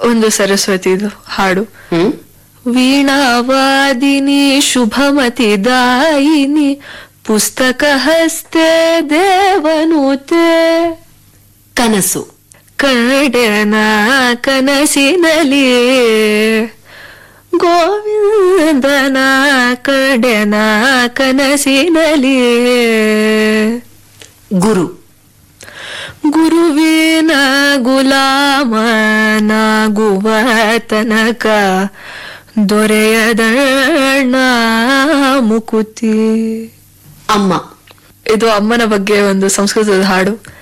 ಒಂದು ಸರಸ್ವತಿದು ಹಾಡು ಹ್ಮ್ ವೀಣಾವಾದಿನಿ ಶುಭಮತಿ ದಾಯಿನಿ ಪುಸ್ತಕ ಹಸ್ತೆ ದೇವನುತೆ ಕನಸು ಕಡೆನ ಕನಸಿನಲಿ ಗೋವಿಂದನ ಕಡೆನ ಕನಸಿನಲಿ ಗುರು ಗುರುವಿನ ಗುಲಾಮನಾಗುವ ತನಕ ದೊರೆಯದಣ್ಣ ಮುಕುತಿ ಅಮ್ಮ ಇದು ಅಮ್ಮನ ಬಗ್ಗೆ ಒಂದು ಸಂಸ್ಕೃತದ ಹಾಡು